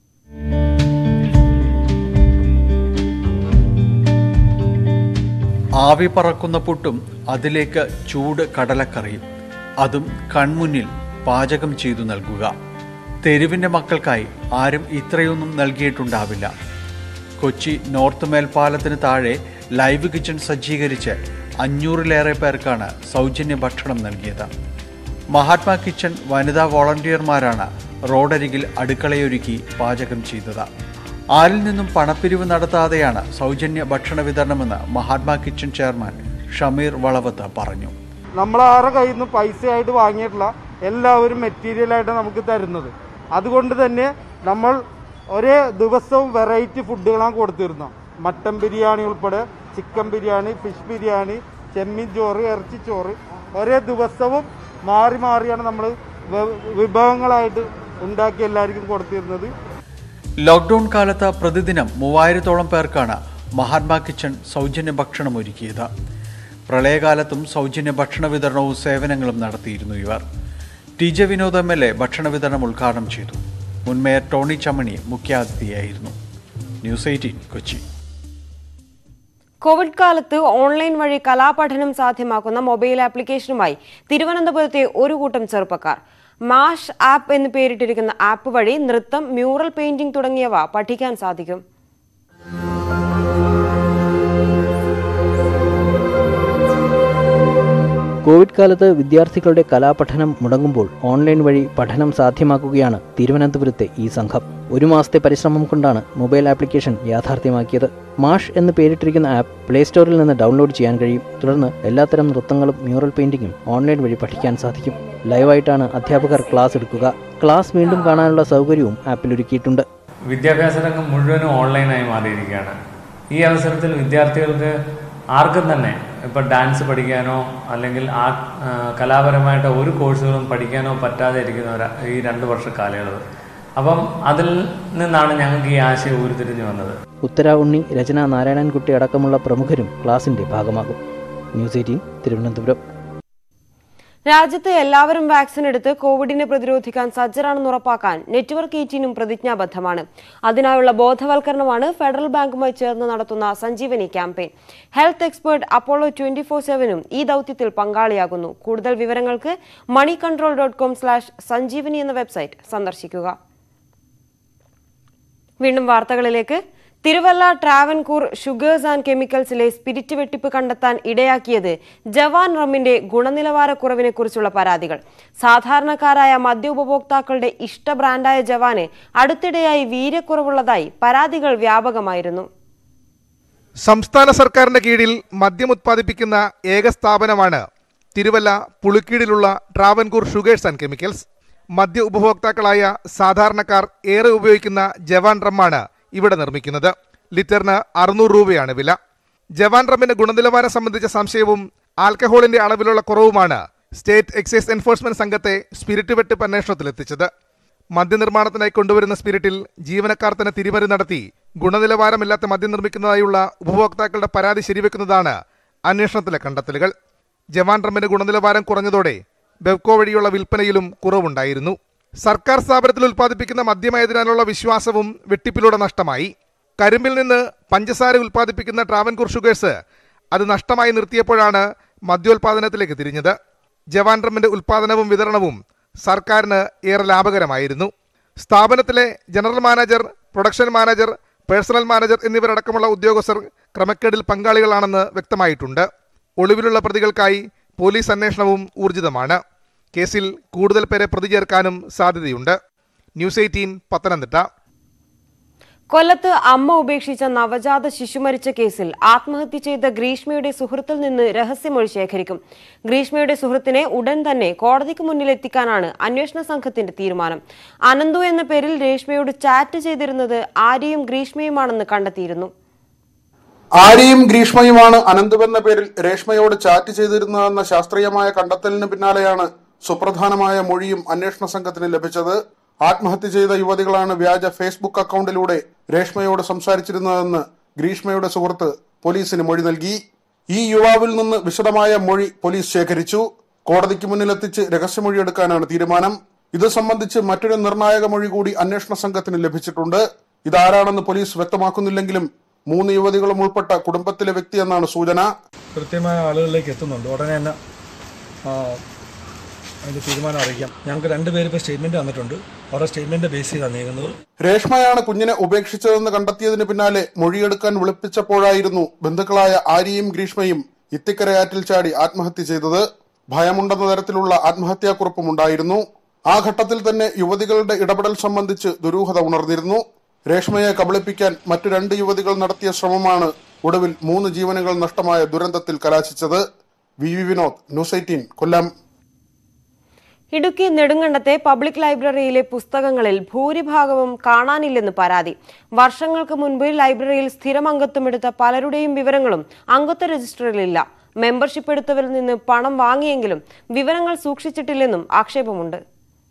ആവി പറക്കുന്ന പുട്ടും അതിലേക്ക് ചൂട് കടലക്കറിയും അതും കൺമുന്നിൽ പാചകം ചെയ്തു നൽകുക തെരുവിൻ്റെ മക്കൾക്കായി ആരും ഇത്രയൊന്നും നൽകിയിട്ടുണ്ടാവില്ല കൊച്ചി നോർത്ത് മേൽപ്പാലത്തിന് താഴെ ലൈവ് കിച്ചൺ സജ്ജീകരിച്ച് അഞ്ഞൂറിലേറെ പേർക്കാണ് സൗജന്യ ഭക്ഷണം നൽകിയത് മഹാത്മാ കിച്ചൺ വനിതാ വോളണ്ടിയർമാരാണ് റോഡരികിൽ അടുക്കളയൊരുക്കി പാചകം ചെയ്തത് ആരിൽ നിന്നും പണപ്പിരിവ് നടത്താതെയാണ് സൗജന്യ ഭക്ഷണ വിതരണമെന്ന് മഹാത്മാ കിച്ചൺ ചെയർമാൻ ഷമീർ വളവത്ത് പറഞ്ഞു നമ്മൾ ആരുടെ കയ്യിൽ നിന്ന് പൈസയായിട്ട് വാങ്ങിയിട്ടില്ല എല്ലാവരും മെറ്റീരിയലായിട്ട് നമുക്ക് തരുന്നത് അതുകൊണ്ട് തന്നെ നമ്മൾ ഒരേ ദിവസവും വെറൈറ്റി ഫുഡുകളാണ് കൊടുത്തിരുന്നത് മട്ടൻ ബിരിയാണി ഉൾപ്പെടെ ചിക്കൻ ബിരിയാണി ഫിഷ് ബിരിയാണി ചെമ്മീൻ ചോറ് ഇറച്ചി ചോറ് ഒരേ ദിവസവും മാറി മാറിയാണ് നമ്മൾ വിഭവങ്ങളായിട്ട് ഉണ്ടാക്കി എല്ലാവർക്കും കൊടുത്തിരുന്നത് ലോക്ക്ഡൌൺ കാലത്ത് പ്രതിദിനം മൂവായിരത്തോളം പേർക്കാണ് മഹാത്മാ കിച്ചൺ സൗജന്യ ഭക്ഷണം ഒരുക്കിയത് പ്രളയകാലത്തും സൗജന്യ ഭക്ഷണ വിതരണവും സേവനങ്ങളും നടത്തിയിരുന്നു ഇവർ T J Vinod M L A ഭക്ഷണ വിതരണം ഉദ്ഘാടനം ചെയ്തു മുൻ മേയർ ടോണി ചമ്മണി മുഖ്യാതിഥിയായിരുന്നു ന്യൂസ് എയ്റ്റീൻ കൊച്ചി കോവിഡ് കാലത്ത് ഓൺലൈൻ വഴി കലാപഠനം സാധ്യമാക്കുന്ന മൊബൈൽ ആപ്ലിക്കേഷനുമായി തിരുവനന്തപുരത്തെ ഒരു കൂട്ടം ചെറുപ്പക്കാർ മാഷ് ആപ്പ് എന്ന് പേരിട്ടിരിക്കുന്ന ആപ്പ് വഴി നൃത്തം മ്യൂറൽ പെയിന്റിംഗ് തുടങ്ങിയവ പഠിക്കാൻ സാധിക്കും കോവിഡ് കാലത്ത് വിദ്യാർത്ഥികളുടെ കലാപഠനം മുടങ്ങുമ്പോൾ ഓൺലൈൻ വഴി പഠനം സാധ്യമാക്കുകയാണ് തിരുവനന്തപുരത്തെ ഈ സംഘം ഒരു മാസത്തെ പരിശ്രമം കൊണ്ടാണ് മൊബൈൽ ആപ്ലിക്കേഷൻ യാഥാർത്ഥ്യമാക്കിയത് മാഷ് എന്ന് പേരിട്ടിരിക്കുന്ന ആപ്പ് പ്ലേ സ്റ്റോറിൽ നിന്ന് ഡൗൺലോഡ് ചെയ്യാൻ കഴിയും തുടർന്ന് എല്ലാത്തരം നൃത്തങ്ങളും മ്യൂറൽ പെയിന്റിങ്ങും ഓൺലൈൻ വഴി പഠിക്കാൻ സാധിക്കും ലൈവായിട്ടാണ് അധ്യാപകർ ക്ലാസ് എടുക്കുക ക്ലാസ് വീണ്ടും കാണാനുള്ള സൗകര്യവും ആപ്പിൽ ഒരുക്കിയിട്ടുണ്ട് വിദ്യാഭ്യാസ രംഗം മുഴുവനും ഓൺലൈനായി മാറിയിരിക്കുകയാണ് ഈ അവസരത്തിൽ വിദ്യാർത്ഥികൾക്ക് ആർക്കും തന്നെ ഇപ്പോൾ ഡാൻസ് പഠിക്കാനോ അല്ലെങ്കിൽ ആ ആ, കലാപരമായിട്ട് ഒരു കോഴ്സുകളും പഠിക്കാനോ പറ്റാതെ ഇരിക്കുന്ന ഒരു ഈ രണ്ട് വർഷ കാലയളവ് അപ്പം അതിൽ നിന്നാണ് ഞങ്ങൾക്ക് ഈ ആശയം ഉരുത്തിരിഞ്ഞു വന്നത് ഉത്തര ഉണ്ണി രചന നാരായണൻകുട്ടി അടക്കമുള്ള പ്രമുഖരും ക്ലാസിന്റെ ഭാഗമാകും ന്യൂസ് എയ്റ്റീൻ തിരുവനന്തപുരം രാജ്യത്ത് എല്ലാവരും വാക്സിൻ എടുത്ത് കോവിഡിനെ പ്രതിരോധിക്കാൻ സജ്ജരാണെന്ന് ഉറപ്പാക്കാൻ നെറ്റ്വർക്ക് എയ്റ്റീനും പ്രതിജ്ഞാബദ്ധമാണ് അതിനായുള്ള ബോധവൽക്കരണമാണ് ഫെഡറൽ ബാങ്കുമായി ചേർന്ന് നടത്തുന്ന Sanjeevani campaign health expert Apollo twenty four സെവനും ഈ ദൌത്യത്തിൽ പങ്കാളിയാകുന്നു കൂടുതൽ വിവരങ്ങൾക്ക് money control dot com slash Sanjeevani എന്ന വെബ്സൈറ്റ് സന്ദർശിക്കുക വീണ്ടും വാർത്തകളിലേക്ക് തിരുവല്ല ട്രാവൻകൂർ ഷുഗേഴ്സ് ആൻഡ് കെമിക്കൽസിലെ സ്പിരിറ്റ് വെട്ടിപ്പ് കണ്ടെത്താൻ ഇടയാക്കിയത് ജവാൻ റമ്മിന്റെ ഗുണനിലവാരക്കുറവിനെക്കുറിച്ചുള്ള പരാതികൾ സാധാരണക്കാരായ മദ്യ ഉപഭോക്താക്കളുടെ ഇഷ്ട ബ്രാൻഡായ ജവാന് അടുത്തിടെയായി വീര്യക്കുറവുള്ളതായി പരാതികൾ വ്യാപകമായിരുന്നു സംസ്ഥാന സർക്കാരിന്റെ കീഴിൽ മദ്യം ഉത്പാദിപ്പിക്കുന്ന ഏക സ്ഥാപനമാണ് തിരുവല്ല പുളിക്കീടിലുള്ള ട്രാവൻകൂർ ഷുഗേഴ്സ് ആൻഡ് കെമിക്കൽസ് മദ്യ ഉപഭോക്താക്കളായ സാധാരണക്കാർ ഏറെ ഉപയോഗിക്കുന്ന ജവാൻ റമ്മാണ് ഇവിടെ നിർമ്മിക്കുന്നത് ലിറ്ററിന് അറുന്നൂറ് രൂപയാണ് വില ജവാൻ റമ്മിന്റെ ഗുണനിലവാരം സംബന്ധിച്ച സംശയവും ആൽക്കഹോളിന്റെ അളവിലുള്ള കുറവുമാണ് സ്റ്റേറ്റ് എക്സൈസ് എൻഫോഴ്സ്മെന്റ് സംഘത്തെ സ്പിരിറ്റ് വെട്ടിപ്പ് അന്വേഷണത്തിലെത്തിച്ചത് മദ്യനിർമ്മാണത്തിനായി കൊണ്ടുവരുന്ന സ്പിരിറ്റിൽ ജീവനക്കാർ തന്നെ തിരിമറി നടത്തി ഗുണനിലവാരമില്ലാത്ത മദ്യം നിർമ്മിക്കുന്നതായുള്ള ഉപഭോക്താക്കളുടെ പരാതി ശരിവെക്കുന്നതാണ് അന്വേഷണത്തിലെ കണ്ടെത്തലുകൾ ജവാൻ റമ്മിന്റെ ഗുണനിലവാരം കുറഞ്ഞതോടെ ബെവ്കോ വഴിയുള്ള വിൽപ്പനയിലും കുറവുണ്ടായിരുന്നു സർക്കാർ സ്ഥാപനത്തിൽ ഉൽപ്പാദിപ്പിക്കുന്ന മദ്യമായതിനാലുള്ള വിശ്വാസവും വെട്ടിപ്പിലൂടെ നഷ്ടമായി കരിമ്പിൽ നിന്ന് പഞ്ചസാര ഉൽപ്പാദിപ്പിക്കുന്ന ട്രാവൻകൂർ ഷുഗേഴ്സ് അത് നഷ്ടമായി നിർത്തിയപ്പോഴാണ് മദ്യോൽപാദനത്തിലേക്ക് തിരിഞ്ഞത് ജവാൻ റമ്മിന്റെ ഉൽപാദനവും വിതരണവും സർക്കാരിന് ഏറെ ലാഭകരമായിരുന്നു സ്ഥാപനത്തിലെ general manager production manager personnel manager എന്നിവരടക്കമുള്ള ഉദ്യോഗസ്ഥർ ക്രമക്കേടിൽ പങ്കാളികളാണെന്ന് വ്യക്തമായിട്ടുണ്ട് ഒളിവിലുള്ള പ്രതികൾക്കായി പോലീസ് അന്വേഷണവും ഊർജിതമാണ് കേസിൽ കൂടുതൽ പേരെ പ്രതി ചേർക്കാനും സാധ്യതയുണ്ട് ന്യൂസ് എയ്റ്റീൻ പത്തനംതിട്ട കൊല്ലത്ത് അമ്മ ഉപേക്ഷിച്ച നവജാത ശിശു മരിച്ച കേസിൽ ആത്മഹത്യ ചെയ്ത ഗ്രീഷ്മയുടെ സുഹൃത്തിൽ നിന്ന് രഹസ്യമൊഴി ശേഖരിക്കും ഗ്രീഷ്മയുടെ സുഹൃത്തിനെ ഉടൻ തന്നെ കോടതിക്ക് മുന്നിൽ എത്തിക്കാനാണ് അന്വേഷണ സംഘത്തിന്റെ തീരുമാനം അനന്തു എന്ന പേരിൽ രേഷ്മയോട് ചാറ്റ് ചെയ്തിരുന്നത് ആര്യയും ഗ്രീഷ്മയുമാണെന്ന് കണ്ടെത്തിയിരുന്നു ആര്യയും ഗ്രീഷ്മയുമാണ് അനന്തു എന്ന പേരിൽ രേഷ്മയോട് ചാറ്റ് ചെയ്തിരുന്നതെന്ന ശാസ്ത്രീയമായ കണ്ടെത്തലിന് പിന്നാലെയാണ് സുപ്രധാനമായ മൊഴിയും അന്വേഷണ സംഘത്തിന് ലഭിച്ചത് ആത്മഹത്യ ചെയ്ത യുവതികളാണ് വ്യാജ ഫേസ്ബുക്ക് അക്കൗണ്ടിലൂടെ രേഷ്മയോട് സംസാരിച്ചിരുന്നതെന്ന് ഗ്രീഷ്മയുടെ സുഹൃത്ത് പോലീസിന് മൊഴി നൽകി ഈ യുവാവിൽ നിന്ന് വിശദമായ മൊഴി പോലീസ് ശേഖരിച്ചു കോടതിക്ക് മുന്നിലെത്തിച്ച് രഹസ്യമൊഴി എടുക്കാനാണ് തീരുമാനം ഇത് സംബന്ധിച്ച് മറ്റൊരു നിർണായക മൊഴി കൂടി അന്വേഷണ സംഘത്തിന് ലഭിച്ചിട്ടുണ്ട് ഇതാരാണെന്ന് പോലീസ് വ്യക്തമാക്കുന്നില്ലെങ്കിലും മൂന്ന് യുവതികളും ഉൾപ്പെട്ട കുടുംബത്തിലെ വ്യക്തി എന്നാണ് സൂചന കൃത്യമായ ആളുകളിലേക്ക് എത്തുന്നുണ്ട് ഉടനെ തന്നെ ആ, അതിൻ്റെ തീരുമാനം അറിയിക്കാം ഞങ്ങൾക്ക് രണ്ടുപേര് ഇപ്പോൾ സ്റ്റേറ്റ്മെൻറ്റ് തന്നിട്ടുണ്ട് അവരുടെ സ്റ്റേറ്റ്മെൻറ്റ് ബേസ് ചെയ്താണ് നീങ്ങുന്നത് രേഷ്മയാണ് കുഞ്ഞിനെ ഉപേക്ഷിച്ചതെന്ന് കണ്ടെത്തിയതിന് പിന്നാലെ മൊഴിയെടുക്കാൻ വിളിപ്പിച്ചപ്പോഴായിരുന്നു ബന്ധുക്കളായ ആര്യയും ഗ്രീഷ്മയും ഇത്തിക്കരയാറ്റിൽ ചാടി ആത്മഹത്യ ചെയ്തത് ഭയമുണ്ടെന്ന തരത്തിലുള്ള ആത്മഹത്യാക്കുറിപ്പും ഉണ്ടായിരുന്നു ആ ഘട്ടത്തിൽ തന്നെ യുവതികളുടെ ഇടപെടൽ സംബന്ധിച്ച് ദുരൂഹത ഉണർന്നിരുന്നു രേഷ്മയെ കബളിപ്പിക്കാൻ മറ്റു രണ്ട് യുവതികൾ നടത്തിയ ശ്രമമാണ് ഒടുവിൽ മൂന്ന് ജീവനുകൾ നഷ്ടമായ ദുരന്തത്തിൽ കലാശിച്ചത് V V Vinod news eighteen Kollam Idukki നെടുങ്കണ്ടത്തെ പബ്ലിക് ലൈബ്രറിയിലെ പുസ്തകങ്ങളിൽ ഭൂരിഭാഗവും കാണാനില്ലെന്ന് പരാതി വർഷങ്ങൾക്ക് മുൻപ് ലൈബ്രറിയിൽ സ്ഥിരം അംഗത്വമെടുത്ത പലരുടെയും വിവരങ്ങളും അംഗത്വ രജിസ്റ്ററിലില്ല മെമ്പർഷിപ്പ് എടുത്തവരിൽ നിന്ന് പണം വാങ്ങിയെങ്കിലും വിവരങ്ങൾ സൂക്ഷിച്ചിട്ടില്ലെന്നും ആക്ഷേപമുണ്ട്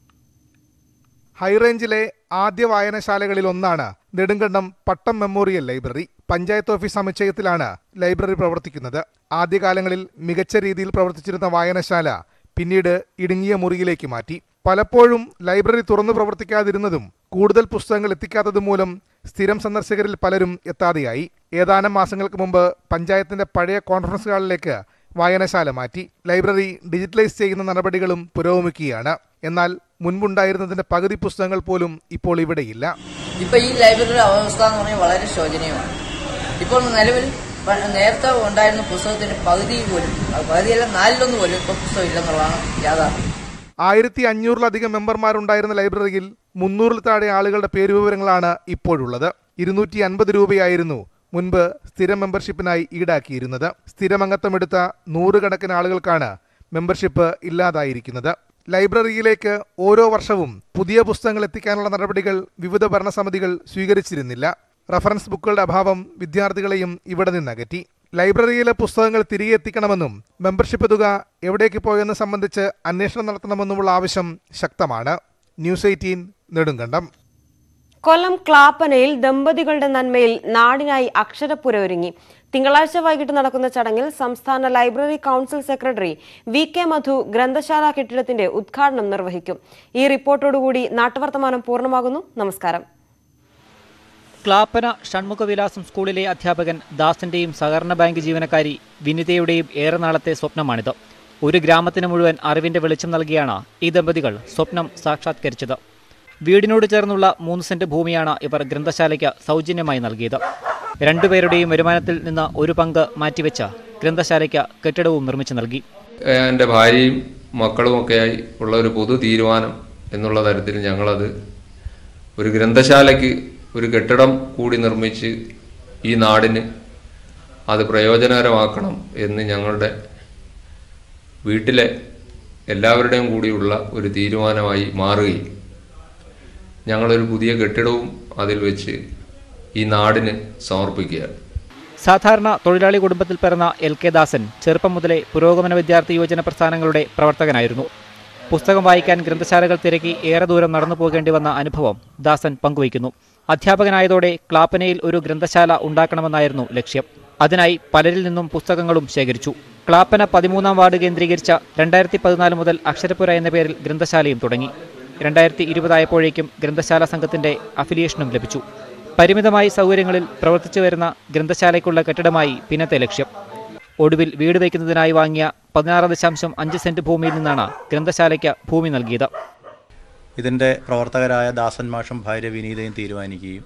ഹൈറേഞ്ചിലെ ആദ്യ വായനശാലകളിൽ ഒന്നാണ് Nedumkandam Pattom memorial library panchayat office സമുച്ചയത്തിലാണ് ലൈബ്രറി പ്രവർത്തിക്കുന്നത് ആദ്യകാലങ്ങളിൽ മികച്ച രീതിയിൽ പ്രവർത്തിച്ചിരുന്ന വായനശാല പിന്നീട് ഇടുങ്ങിയ മുറിയിലേക്ക് മാറ്റി പലപ്പോഴും ലൈബ്രറി തുറന്നു പ്രവർത്തിക്കാതിരുന്നതും കൂടുതൽ പുസ്തകങ്ങൾ എത്തിക്കാത്തതും മൂലം സ്ഥിരം സന്ദർശകരിൽ പലരും എത്താതെയായി ഏതാനും മാസങ്ങൾക്ക് മുമ്പ് പഞ്ചായത്തിന്റെ പഴയ കോൺഫറൻസ് ഹാളിലേക്ക് വായനശാല മാറ്റി ലൈബ്രറി ഡിജിറ്റലൈസ് ചെയ്യുന്ന നടപടികളും പുരോഗമിക്കുകയാണ് എന്നാൽ മുൻപുണ്ടായിരുന്നതിന്റെ പകുതി പുസ്തകങ്ങൾ പോലും ഇപ്പോൾ ഇവിടെയില്ല ഇപ്പൊ ഈ ലൈബ്രറിയുടെ അവസ്ഥ എന്ന് പറഞ്ഞാൽ വളരെ ശോചനീയമാണ് ഇപ്പോൾ നിലവിൽ പ- നേരത്തെ ഉണ്ടായിരുന്ന പുസ്തകത്തിന്റെ പകുതി പോലും അത് പകുതിയല്ല നാലിലൊന്ന് പോലും ഇപ്പൊ പുസ്തകം ഇല്ലെന്നുള്ളതാണ് യാഥാർത്ഥ്യം ആയിരത്തി അഞ്ഞൂറിലധികം മെമ്പർമാരുണ്ടായിരുന്ന ലൈബ്രറിയിൽ മുന്നൂറിൽ താഴെ ആളുകളുടെ പേരുവിവരങ്ങളാണ് ഇപ്പോഴുള്ളത് ഇരുന്നൂറ്റി അൻപത് രൂപയായിരുന്നു മുൻപ് സ്ഥിരം മെമ്പർഷിപ്പിനായി ഈടാക്കിയിരുന്നത് സ്ഥിരം അംഗത്വമെടുത്ത നൂറുകണക്കിന് ആളുകൾക്കാണ് മെമ്പർഷിപ്പ് ഇല്ലാതായിരിക്കുന്നത് ലൈബ്രറിയിലേക്ക് ഓരോ വർഷവും പുതിയ പുസ്തകങ്ങൾ എത്തിക്കാനുള്ള നടപടികൾ വിവിധ ഭരണസമിതികൾ സ്വീകരിച്ചിരുന്നില്ല റഫറൻസ് ബുക്കുകളുടെ അഭാവം വിദ്യാർത്ഥികളെയും ഇവിടെ നിന്നകറ്റി ലൈബ്രറിയിലെ പുസ്തകങ്ങൾ തിരികെ എത്തിക്കണമെന്നും മെമ്പർഷിപ്പ് തുക എവിടേക്ക് പോയെന്ന് സംബന്ധിച്ച് അന്വേഷണം നടത്തണമെന്നുമുള്ള ആവശ്യം ശക്തമാണ് ന്യൂസ് എയ്റ്റീൻ നെടുങ്കണ്ടം കൊല്ലം ക്ലാപ്പനയിൽ ദമ്പതികളുടെ നന്മയിൽ നാടിനായി അക്ഷരപ്പുര ഒരുങ്ങി തിങ്കളാഴ്ച വൈകിട്ട് നടക്കുന്ന ചടങ്ങിൽ സംസ്ഥാന library council secretary V K Madhu ഗ്രന്ഥശാല കെട്ടിടത്തിന്റെ ഉദ്ഘാടനം നിർവഹിക്കും ഈ റിപ്പോർട്ടോടുകൂടി നാട്ടുവർത്തമാനം പൂർണ്ണമാകുന്നു നമസ്കാരം ക്ലാപ്പന ഷൺമുഖവിലാസം സ്കൂളിലെ അധ്യാപകൻ ദാസന്റെയും സഹകരണ ബാങ്ക് ജീവനക്കാരി വിനിതയുടെയും ഏറെ നാളത്തെ സ്വപ്നമാണിത് ഒരു ഗ്രാമത്തിന് മുഴുവൻ അറിവിന്റെ വെളിച്ചം നൽകിയാണ് ഈ ദമ്പതികൾ സ്വപ്നം സാക്ഷാത്കരിച്ചത് വീടിനോട് ചേർന്നുള്ള മൂന്ന് സെന്റ് ഭൂമിയാണ് ഇവർ ഗ്രന്ഥശാലയ്ക്ക് സൗജന്യമായി നൽകിയത് രണ്ടുപേരുടെയും വരുമാനത്തിൽ നിന്ന് ഒരു പങ്ക് മാറ്റിവെച്ച് ഗ്രന്ഥശാലയ്ക്ക് കെട്ടിടവും നിർമ്മിച്ചു നൽകി എൻ്റെ ഭാര്യയും മക്കളുമൊക്കെയായി ഉള്ള ഒരു പൊതു തീരുമാനം എന്നുള്ള തരത്തിൽ ഞങ്ങളത് ഒരു ഗ്രന്ഥശാലയ്ക്ക് ഒരു കെട്ടിടം കൂടി നിർമ്മിച്ച് ഈ നാടിന് അത് പ്രയോജനകരമാക്കണം എന്ന് ഞങ്ങളുടെ വീട്ടിലെ എല്ലാവരുടെയും കൂടിയുള്ള ഒരു തീരുമാനമായി മാറുകയും ഞങ്ങളൊരു പുതിയ കെട്ടിടവും അതിൽ വെച്ച് ഈ നാടിന് സമർപ്പിക്കുകയാണ് സാധാരണ തൊഴിലാളി കുടുംബത്തിൽ പിറന്ന എൽ കെ ദാസൻ ചെറുപ്പം മുതലേ പുരോഗമന വിദ്യാർത്ഥി യുവജന പ്രസ്ഥാനങ്ങളുടെ പ്രവർത്തകനായിരുന്നു പുസ്തകം വായിക്കാൻ ഗ്രന്ഥശാലകൾ തിരക്കി ഏറെ ദൂരം നടന്നു പോകേണ്ടി വന്ന അനുഭവം ദാസൻ പങ്കുവയ്ക്കുന്നു അധ്യാപകനായതോടെ ക്ലാപ്പനയിൽ ഒരു ഗ്രന്ഥശാല ഉണ്ടാക്കണമെന്നായിരുന്നു ലക്ഷ്യം അതിനായി പലരിൽ നിന്നും പുസ്തകങ്ങളും ശേഖരിച്ചു ക്ലാപ്പന പതിമൂന്നാം വാർഡ് കേന്ദ്രീകരിച്ച രണ്ടായിരത്തി പതിനാല് മുതൽ അക്ഷരപ്പുര എന്ന പേരിൽ ഗ്രന്ഥശാലയും തുടങ്ങി രണ്ടായിരത്തി ഇരുപതായപ്പോഴേക്കും ഗ്രന്ഥശാല സംഘത്തിന്റെ അഫിലിയേഷനും ലഭിച്ചു പരിമിതമായി സൗകര്യങ്ങളിൽ പ്രവർത്തിച്ചു വരുന്ന ഗ്രന്ഥശാലയ്ക്കുള്ള കെട്ടിടമായി പിന്നത്തെ ലക്ഷ്യം ഒടുവിൽ വീട് വയ്ക്കുന്നതിനായി വാങ്ങിയ പതിനാറ് ദശാംശം അഞ്ച് സെന്റ് ഭൂമിയിൽ നിന്നാണ് ഗ്രന്ഥശാലയ്ക്ക് ഭൂമി നൽകിയത് ഇതിൻ്റെ പ്രവർത്തകരായ ദാസൻ മാഷും ഭാര്യ വിനീതയും തീരുമാനിക്കുകയും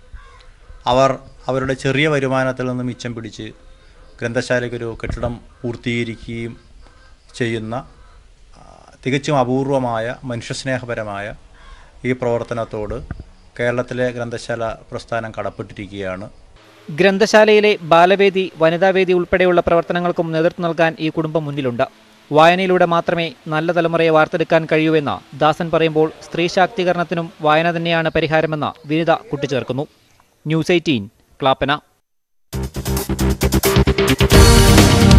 അവർ അവരുടെ ചെറിയ വരുമാനത്തിൽ നിന്ന് മിച്ചം പിടിച്ച് ഗ്രന്ഥശാലയ്ക്കൊരു കെട്ടിടം പൂർത്തീകരിക്കുകയും ചെയ്യുന്ന ആ, തികച്ചും അപൂർവമായ മനുഷ്യസ്നേഹപരമായ ഈ പ്രവർത്തനത്തോട് കേരളത്തിലെ ഗ്രന്ഥശാല പ്രസ്ഥാനം കടപ്പെട്ടിരിക്കുകയാണ് ഗ്രന്ഥശാലയിലെ ബാലവേദി വനിതാവേദി ഉൾപ്പെടെയുള്ള പ്രവർത്തനങ്ങൾക്കും നേതൃത്വം നൽകാൻ ഈ കുടുംബം മുന്നിലുണ്ട് വായനയിലൂടെ മാത്രമേ നല്ല തലമുറയെ വാർത്തെടുക്കാൻ കഴിയൂവെന്ന് ദാസൻ പറയുമ്പോൾ സ്ത്രീ ശാക്തീകരണത്തിനും വായന തന്നെയാണ് പരിഹാരമെന്ന് വിനിത കൂട്ടിച്ചേർക്കുന്നു ന്യൂസ് എയ്റ്റീൻ ക്ലാപ്പന